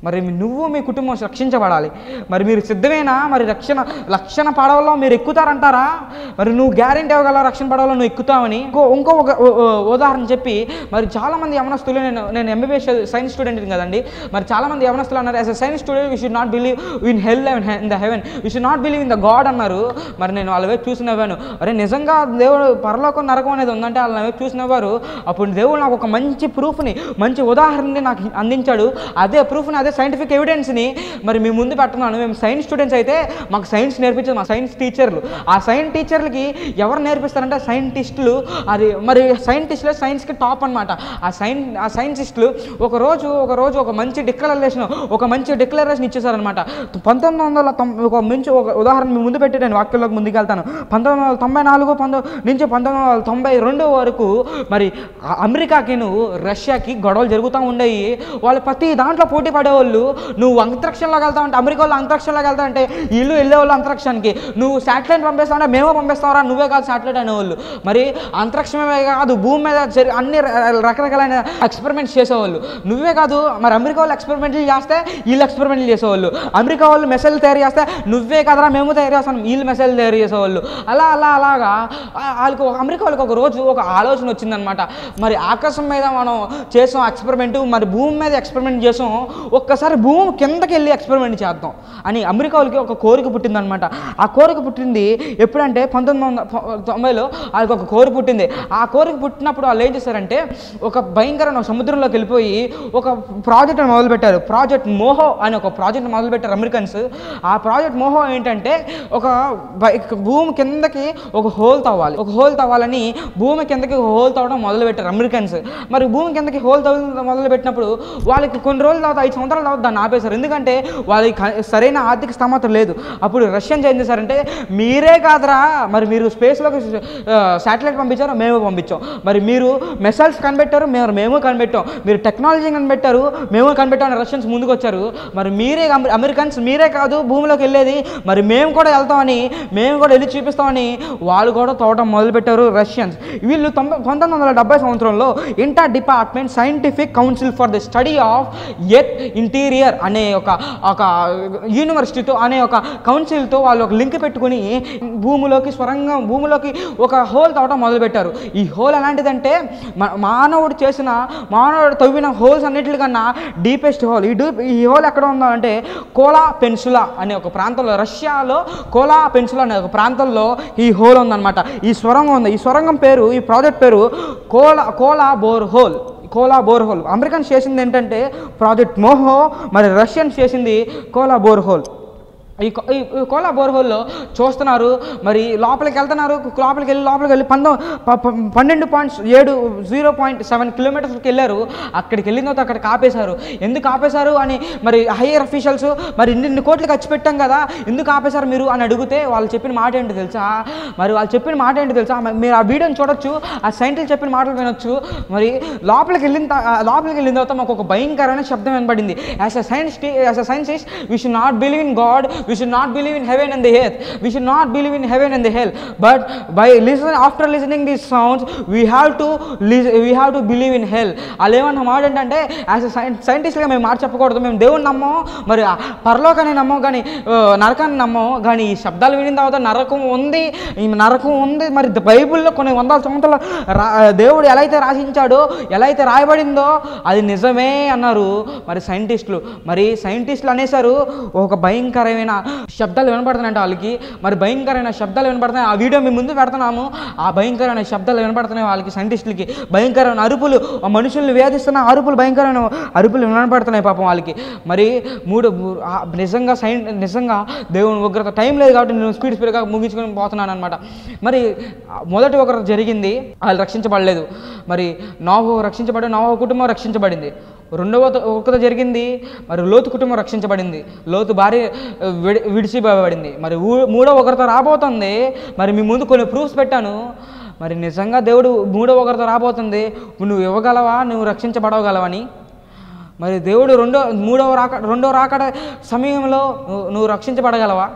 మరి నువ్వు మీ కుటుంబం రక్షించబడాలి మరి మీరు సిద్ధమేనా మరి రక్షణ రక్షణ పడవలో మీరు ఎక్కుతారంటారా మరి నువ్వు గ్యారెంటీ ఇవ్వగల రక్షణ పడవలో నువ్వు ఎక్కుతావని ఇంకో ఇంకో ఒక ఉ- ఉ- ఉదాహరణ చెప్పి మరి చాలామంది యవనస్తులు నేను నేను ఎంబీబీఎస్ సైన్స్ స్టూడెంట్ కదండి మరి చాలామంది యవనస్తులు అన్నారు as a science student we should not believe in hell in the heaven we should not believe in the god అన్నారు మరి నేను వాళ్ళ వైపు చూసి నవ్వాను అరే నిజంగా దేవుడు పరలోకం నరకం అనేది ఉందంటే వాళ్ళ వైపు చూసి నవ్వారు అప్పుడు దేవుడు నాకు ఒక మంచి ప్రూఫ్ని మంచి ఉదాహరణని నాకు అందించాడు అదే ప్రూఫ్ని అదే సైంటిఫిక్ ఎవిడెన్స్ని మరి మీ ముందు పెడుతున్నాను మేము సైన్స్ స్టూడెంట్స్ అయితే మాకు సైన్స్ నేర్పించేది మా సైన్స్ టీచర్లు ఆ సైన్స్ టీచర్లకి ఎవరు నేర్పిస్తారంటే సైంటిస్టులు అది మరి సైంటిస్టులే సైన్స్కి టాప్ అనమాట ఆ సైన్ ఆ సైంటిస్టులు ఒక రోజు ఒక రోజు ఒక మంచి డిక్లరేషన్ ఒక మంచి డిక్లరేషన్ ఇచ్చేసారనమాట పంతొమ్మిది వందల తొంభై ఒక మంచి ఒక ఉదాహరణ మీ ముందు పెట్టి నేను వాక్యంలోకి ముందుకెళ్తాను పంతొమ్మిది వందల తొంభై నాలుగు పంతొమ్మిది నుంచి పంతొమ్మిది వందల తొంభై రెండు వరకు మరి ఆ అమెరికాకిను రష్యాకి గొడవలు జరుగుతూ ఉండేవి వాళ్ళు ప్రతి దాంట్లో పోటీ పడేవాళ్ళు నువ్వు అంతరిక్షంలోకి వెళ్తావు అంటే అమెరికా వాళ్ళు అంతరిక్షంలోకి వెళ్తావు అంటే ఇల్లు వెళ్ళేవాళ్ళు అంతరిక్షానికి నువ్వు శాటిలైట్ పంపిస్తావు అంటే మేము పంపిస్తావరా నువ్వే కాదు శాటిలైట్ అనేవాళ్ళు మరి అంతరిక్షమే కాదు భూమి మీద జరి అన్ని ర- రకరకాలైన ఎక్స్పెరిమెంట్స్ చేసేవాళ్ళు నువ్వే కాదు మరి అమెరికా వాళ్ళు ఎక్స్పెరిమెంట్లు చేస్తే వీళ్ళు ఎక్స్పెరిమెంట్లు చేసేవాళ్ళు అమెరికా వాళ్ళు మెసేజ్ తయారు చేస్తే నువ్వే కదరా మేము తయారు చేస్తాం వీళ్ళు మెసేజ్ తయారు చేసేవాళ్ళు అలా అలా అలాగా ఆ- వాళ్ళకి ఒక అమెరికా వాళ్ళకి ఒక రోజు ఒక ఆలోచన వచ్చిందనమాట మరి ఆకాశం మీద మనం చేసాం ఎక్స్పెరిమెంట్ మరి భూమి మీద ఎక్స్పెరిమెంట్ చేసాం ఒక్కసారి భూమి కిందకి వెళ్ళి ఎక్స్పెరిమెంట్ చేద్దాం అని అమెరికా వాళ్ళకి ఒక కోరిక పుట్టిందనమాట ఆ కోరిక పుట్టింది ఎప్పుడంటే పంతొమ్మిది వందల తొ- తొంభైలో వాళ్ళకి ఒక కోరిక పుట్టింది ఆ కోరిక పుట్టినప్పుడు వాళ్ళు ఏం చేశారంటే ఒక భయంకరమైన సముద్రంలోకి వెళ్ళిపోయి ఒక ప్రాజెక్ట్ మొదలుపెట్టారు ప్రాజెక్ట్ మోహో అని ఒక ప్రాజెక్ట్ మొదలుపెట్టారు అమెరికన్స్ ఆ ప్రాజెక్ట్ మోహో ఏంటంటే ఒక బై- భూమి కిందకి ఒక హోల్ తవ్వాలి ఒక హోల్ తవ్వాలని భూమి కిందకి ఒక హోల్ తవ్వడం మొదలుపెట్టారు అమెరికన్స్ మరి భూమి కిందకి హోల్ తవ్వ మొదలు పెట్టినప్పుడు వాళ్ళకి కొన్ని రోజుల తర్వాత ఐదు సంవత్సరాల తర్వాత దాన్ని ఆపేశారు ఎందుకంటే వాళ్ళకి క- సరైన ఆర్థిక స్తమత లేదు అప్పుడు రష్యన్స్ ఏం చేశారంటే మీరే కాదురా మరి మీరు స్పేస్లోకి శాటిలైట్ పంపించారు మేము పంపించాం మరి మీరు మెసైల్స్ కనిపెట్టారు మేము మేము కనిపెట్టాం మీరు టెక్నాలజీ కనిపెట్టారు మేము కనిపెట్టాం అని రష్యన్స్ ముందుకు వచ్చారు మరి మీరే అమె- అమెరికన్స్ మీరే కాదు భూమిలోకి వెళ్ళేది మరి మేము కూడా వెళ్తామని మేము కూడా వెళ్ళి చూపిస్తామని వాళ్ళు కూడా తోవటం మొదలుపెట్టారు రష్యన్స్ వీళ్ళు తొంభై పంతొమ్మిది వందల డెబ్బై సంవత్సరంలో inter department scientific council for the study of earth interior అనే ఒక ఒక యూనివర్సిటీతో అనే ఒక కౌన్సిల్తో వాళ్ళు ఒక లింక్ పెట్టుకుని భూమిలోకి స్వరంగం భూమిలోకి ఒక హోల్ తవ్వటం మొదలుపెట్టారు ఈ హోల్ ఎలాంటిదంటే మ- మానవుడు చేసిన మానవుడు తవ్విన హోల్స్ అన్నిటికన్నా డీపెస్ట్ హోల్ ఈ డూ ఈ హోల్ ఎక్కడ ఉందంటే కోలా పెన్సులా అనే ఒక ప్రాంతంలో రష్యాలో కోలా పెన్సులా అనే ఒక ప్రాంతంలో ఈ హోల్ ఉందన్నమాట ఈ స్వరంగం ఉంది ఈ స్వరంగం పేరు ఈ ప్రాజెక్ట్ పేరు Kola Kola bore hole Kola bore hole Americans చేసింది ఏంటంటే ప్రాజెక్ట్ మోహో మరి రష్యన్స్ చేసింది కోలా బోర్ హోల్ ఈ కో- ఈ ఈ కోలా బోర్హోల్లో చూస్తున్నారు మరి లోపలికి వెళ్తున్నారు లోపలికి వెళ్ళి లోపలికి వెళ్ళి పంతొ ప- ప- పన్నెండు పాయింట్ ఏడు జీరో పాయింట్ సెవెన్ కిలోమీటర్స్కి వెళ్ళారు అక్కడికి వెళ్ళిన తర్వాత అక్కడ ఆపేశారు ఎందుకు ఆపేశారు అని మరి హయ్యర్ అఫీషియల్స్ మరి ఇన్ని ఇన్ని కోట్లు ఖర్చు పెట్టాం కదా ఎందుకు ఆపేశారు మీరు అని అడిగితే వాళ్ళు చెప్పిన మాట ఏంటి తెలుసా మరి వాళ్ళు చెప్పిన మాట ఏంటి తెలుసా మరి మీరు ఆ వీడియోని చూడొచ్చు ఆ సైంటిస్ట్ చెప్పిన మాటలు వినొచ్చు మరి లోపలికి వెళ్ళిన త- ఆ లోపలికి వెళ్ళిన తర్వాత మాకు ఒక భయంకరమైన శబ్దం వినపడింది as a science as a scientist we should not believe in god we should not believe in heaven and the health we should not believe in heaven and the health but by listen after listening these sounds we have to we have to believe in hell వాళ్ళు ఏమన్న మాట ఏంటంటే యాజ్ అ సైంటిస్ట్గా మేము మాట చెప్పకూడదు మేము దేవుని నమ్మం మరి ఆ పరలోకాన్ని నమ్మం కానీ ఆ, నరకాన్ని నమ్మం కానీ ఈ శబ్దాలు వినిన తర్వాత నరకం ఉంది ఈ నరకం ఉంది మరి బైబిల్లో కొన్ని వందల సంవత్సరాల రా దేవుడు ఎలా అయితే రాసించాడో ఎలా అయితే రాయబడిందో అది నిజమే అన్నారు మరి సైంటిస్టులు మరి సైంటిస్టులు అనేసారు ఒక భయంకరమైన శబ్దాలు వినపడుతున్నాయంట వాళ్ళకి మరి భయంకరమైన శబ్దాలు వినపడుతున్నాయి ఆ వీడియో మీ ముందు పెడుతున్నాము ఆ భయంకరమైన శబ్దాలు వినపడుతున్నాయి వాళ్ళకి సైంటిస్టులకి భయంకరమైన అరుపులు ఆ మనుషుల్ని వేధిస్తున్న అరుపులు భయంకరమైన అరుపులు వినపడుతున్నాయి పాపం వాళ్ళకి మరి మూడు మూ- ఆ నిజంగా సైన్ నిజంగా దేవుని ఉగ్రత టైం లేదు కాబట్టి నేను స్పీడ్ స్పీడ్గా ముగించుకొని పోతున్నాను అనమాట మరి ఆ మొదటి ఉగ్రత జరిగింది వాళ్ళు రక్షించబడలేదు మరి నోహో రక్షించబడి నోహో కుటుంబం రక్షించబడింది రెండవ త- ఉగ్రత జరిగింది మరి లోతు కుటుంబం రక్షించబడింది లోతు భార్య ఆ, విడి విడిచిపోబడింది మరి ఊ- మూడవ ఉగ్రత రాబోతుంది మరి మీ ముందు కొన్ని ప్రూఫ్స్ పెట్టాను మరి నిజంగా దేవుడు మూడవ ఉగ్రత రాబోతుంది నువ్వు ఇవ్వగలవా నువ్వు రక్షించబడవగలవని మరి దేవుడు రెండో మూడవ రాక రెండో రాకడ సమయంలో నువ్వు నువ్వు రక్షించబడగలవా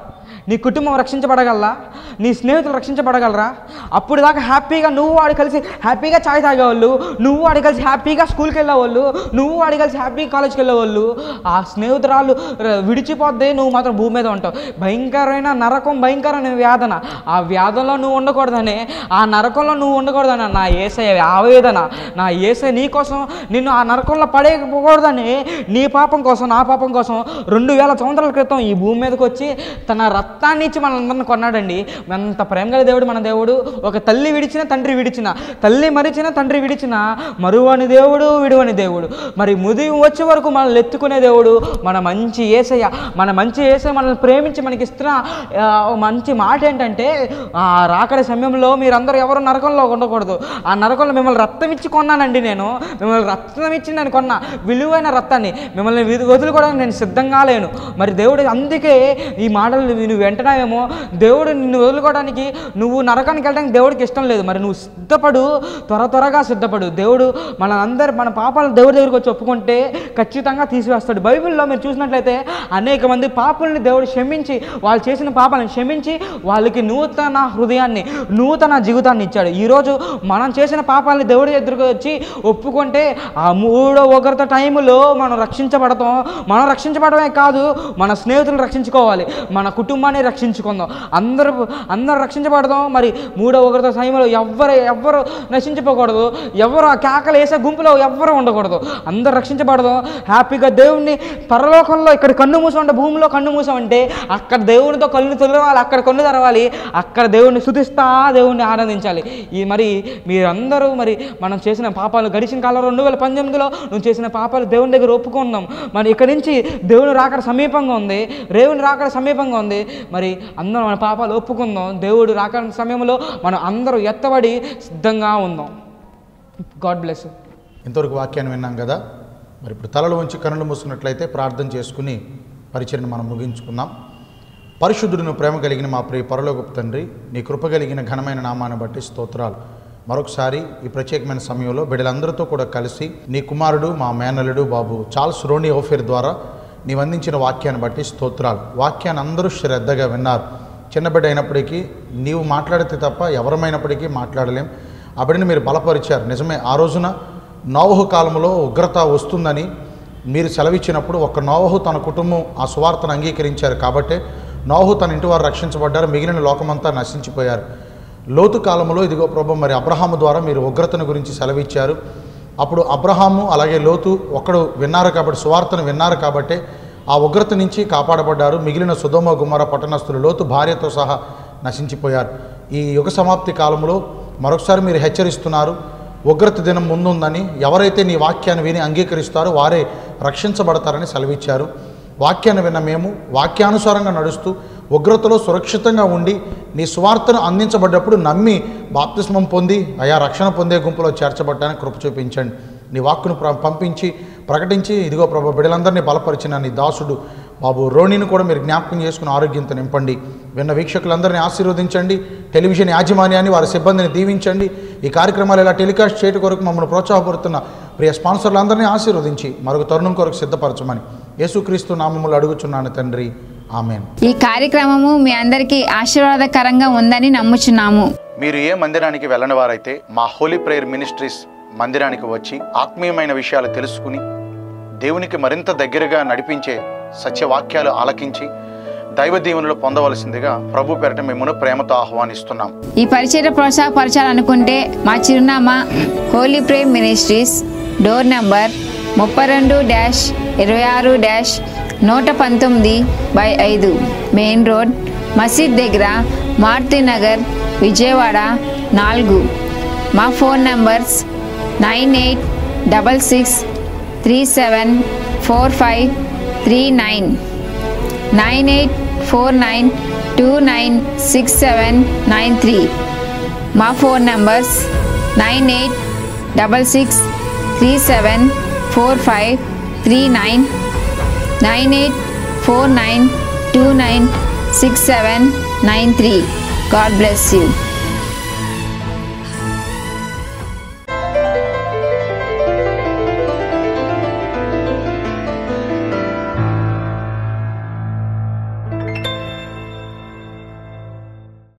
నీ కుటుంబం రక్షించబడగలరా నీ స్నేహితులు రక్షించబడగలరా అప్పుడు దాకా హ్యాపీగా నువ్వు వాడు కలిసి హ్యాపీగా చాయ్ తాగేవాళ్ళు నువ్వు వాడు కలిసి హ్యాపీగా స్కూల్కి వెళ్ళేవాళ్ళు నువ్వు వాడు కలిసి హ్యాపీగా కాలేజ్కి వెళ్ళేవాళ్ళు ఆ స్నేహితురాలు ర- విడిచిపోద్ది నువ్వు మాత్రం భూమి మీద ఉంటావు భయంకరమైన నరకం భయంకరమైన వేదన ఆ వేదనలో నువ్వు ఉండకూడదని ఆ నరకంలో నువ్వు ఉండకూడదని నా ఏసయ ఆవేదన నా ఏసై నీ కోసం నిన్ను ఆ నరకంలో పడేయకూడదని నీ పాపం కోసం నా పాపం కోసం రెండు వేల సంవత్సరాల క్రితం ఈ భూమి మీదకి వచ్చి తన రక్తాన్ని ఇచ్చి మనందరిని కొన్నాడండి అంత ప్రేమగల దేవుడు మన దేవుడు ఒక తల్లి విడిచిన తండ్రి విడిచిన తల్లి మరిచిన తండ్రి విడిచిన మరువని దేవుడు విడువని దేవుడు మరి ముది వచ్చే వరకు మనల్ని ఎత్తుకునే దేవుడు మన మంచి ఏసయ్య మన మంచి ఏసయ్య మనల్ని ప్రేమించి మనకి ఇస్తున్న ఆ, మంచి మాట ఏంటంటే ఆ రాకడ సమయంలో మీరందరూ ఎవరు నరకంలో ఉండకూడదు ఆ నరకంలో మిమ్మల్ని రక్తం ఇచ్చి కొన్నానండి నేను మిమ్మల్ని రక్తం ఇచ్చి నేను కొన్నా విలువైన రక్తాన్ని మిమ్మల్ని విధు- వదులుకోవడానికి నేను సిద్ధంగా లేను మరి దేవుడు అందుకే ఈ మాటలు నువ్వు వెంటనేమో దేవుడు నిన్ను వదులుకోవడానికి నువ్వు నరకానికి వెళ్ళడానికి దేవుడికి ఇష్టం లేదు మరి నువ్వు సిద్ధపడు త్వర త్వరగా సిద్ధపడు దేవుడు మన అందరి మన పాపాలను దేవుడి దగ్గరికి వచ్చి ఒప్పుకుంటే ఖచ్చితంగా తీసివేస్తాడు బైబిల్లో మీరు చూసినట్లయితే అనేక మంది పాపుల్ని దేవుడు క్షమించి వాళ్ళు చేసిన పాపాలను క్షమించి వాళ్ళకి నూతన హృదయాన్ని నూతన జీవితాన్ని ఇచ్చాడు ఈరోజు మనం చేసిన పాపాలని దేవుడి ఎదురుకు వచ్చి ఒప్పుకుంటే ఆ మూడో ఒకరితో టైంలో మనం రక్షించబడతాం మనం రక్షించబడమే కాదు మన స్నేహితులను రక్షించుకోవాలి మన కుటుంబాన్ని రక్షించుకుందాం అందరూ అందరూ రక్షించబడదాం మరి మూడో ఒకరితో టైంలో ఎవ్వరు ఎవ్వరు నశించిపోకూడదు ఎవరు ఆ కేకలు వేసే గుంపులో ఎవ్వరు ఉండకూడదు అందరూ రక్షించబడదాం హ్యాపీగా దేవుణ్ణి పరలోకంలో ఇక్కడ కన్ను మూసామంటే భూమిలో కన్ను మూసామంటే అక్కడ దేవునితో కళ్ళు తెరవాలి అక్కడ కన్ను తెరవాలి అక్కడ దేవుణ్ణి శుతిస్తా దేవుణ్ణి ఆనందించాలి ఈ మరి మీరందరూ మరి మనం చేసిన పాపాలు గడిచిన కాలం రెండు వేల పంతొమ్మిదిలో నువ్వు చేసిన పాపాలు దేవుని దగ్గర ఒప్పుకున్నాం మరి ఇక్కడి నుంచి దేవుని రాకడ సమీపంగా ఉంది దేవుని రాకడ సమీపంగా ఉంది మరి అందరం మన పాపాలు ఒప్పుకుందాం దేవుడు రాకడ సమయంలో మనం అందరూ ఎత్తబడి సిద్ధంగా ఉందాం గాడ్ బ్లెస్ ఇంతవరకు వాక్యాన్ని విన్నాం కదా మరి ఇప్పుడు తలలు ఉంచి కనులు మూసుకున్నట్లయితే ప్రార్థన చేసుకుని పరిచయను మనం ముగించుకుందాం పరిశుద్ధుడును ప్రేమ కలిగిన మా ప్రియ పరలోకపు తండ్రి నీ కృప కలిగిన ఘనమైన నామాన్ని బట్టి స్తోత్రాలు మరొకసారి ఈ ప్రత్యేకమైన సమయంలో బిడ్డలందరితో కూడా కలిసి నీ కుమారుడు మా మేనలుడు బాబు చార్ల్స్ రోనీ ఓఫేర్ ద్వారా నీవు అందించిన వాక్యాన్ని బట్టి స్తోత్రాలు వాక్యాన్ని అందరూ శ్రద్ధగా విన్నారు చిన్న బిడ్డ అయినప్పటికీ నీవు మాట్లాడితే తప్ప ఎవరమైనప్పటికీ మాట్లాడలేం ఆ బిడ్డని మీరు బలపరిచారు నిజమే ఆ రోజున నోవహు కాలంలో ఉగ్రత వస్తుందని మీరు సెలవిచ్చినప్పుడు ఒక నోవహు తన కుటుంబం ఆ సువార్తను అంగీకరించారు కాబట్టే నోవహు తన ఇంటి వారు రక్షించబడ్డారు మిగిలిన లోకమంతా నశించిపోయారు లోతు కాలంలో ఇదిగో ప్రభు మరి అబ్రహాము ద్వారా మీరు ఉగ్రతను గురించి సెలవిచ్చారు అప్పుడు అబ్రహాము అలాగే లోతు ఒక్కడు విన్నారు కాబట్టి సువార్తను విన్నారు కాబట్టే ఆ ఉగ్రత నుంచి కాపాడబడ్డారు మిగిలిన సుధోమ గుమ్మర పట్టణస్థులు లోతు భార్యతో సహా నశించిపోయారు ఈ యుగ సమాప్తి కాలంలో మరొకసారి మీరు హెచ్చరిస్తున్నారు ఉగ్రత దినం ముందుందని ఎవరైతే నీ వాక్యాన్ని విని అంగీకరిస్తారో వారే రక్షించబడతారని సెలవిచ్చారు వాక్యాన్ని విన్న మేము వాక్యానుసారంగా నడుస్తూ ఉగ్రతలో సురక్షితంగా ఉండి నీ సువార్తను అందించబడ్డప్పుడు నమ్మి బాప్తిస్మం పొంది అయా రక్షణ పొందే గుంపులో చేర్చబడ్డానికి కృప చూపించండి నీ వాక్కును ప్ర- పంపించి ప్రకటించి ఇదిగో ప్రభు బిడ్డలందరినీ బలపరిచిన నీ దాసుడు బాబు రోణిని కూడా మీరు జ్ఞాపకం చేసుకుని ఆరోగ్యంతో నింపండి విన్న వీక్షకులందరినీ ఆశీర్వదించండి టెలివిజన్ యాజమాన్యాన్ని వారి సిబ్బందిని దీవించండి ఈ కార్యక్రమాలు ఇలా టెలికాస్ట్ చేయడం కొరకు మమ్మల్ని ప్రోత్సాహపడుతున్న ప్రియ స్పాన్సర్లందరినీ ఆశీర్వదించి మరొక తరుణం కొరకు సిద్ధపరచమని యేసుక్రీస్తు నామములు అడుగుచున్నాను తండ్రి ఆమెన్ ఈ కార్యక్రమము మీ అందరికీ ఆశీర్వాదకరంగా ఉందని నమ్ముచున్నాము మీరు ఏ మందిరానికి వెళ్ళని వారైతే మా హోలీ ప్రేయర్ మినిస్ట్రీస్ మందిరానికి వచ్చి ఆత్మీయమైన విషయాలు తెలుసుకుని దేవునికి మరింత దగ్గరగా నడిపించే సత్యవాక్యాలు ఆలకించి దైవ దీవెనలు పొందవలసిందిగా ప్రభు పేరట మిమ్మల్ని ప్రేమతో ఆహ్వానిస్తున్నాం ఈ పరిచయ ప్రోత్సాహపరచాలనుకుంటే మా చిరునామా holy Prem ministries door number ముప్పై రెండు డ్యాష్ ఇరవై ఆరు డ్యాష్ నూట పంతొమ్మిది బై ఐదు మెయిన్ రోడ్ మసీద్ దగ్గర మారుతి నగర్ విజయవాడ నాలుగు మా phone numbers nine eight double six three seven four five three nine nine eight four nine two nine six seven nine three మా phone numbers nine eight double six three seven four five three nine nine eight four nine two nine six seven nine three god bless you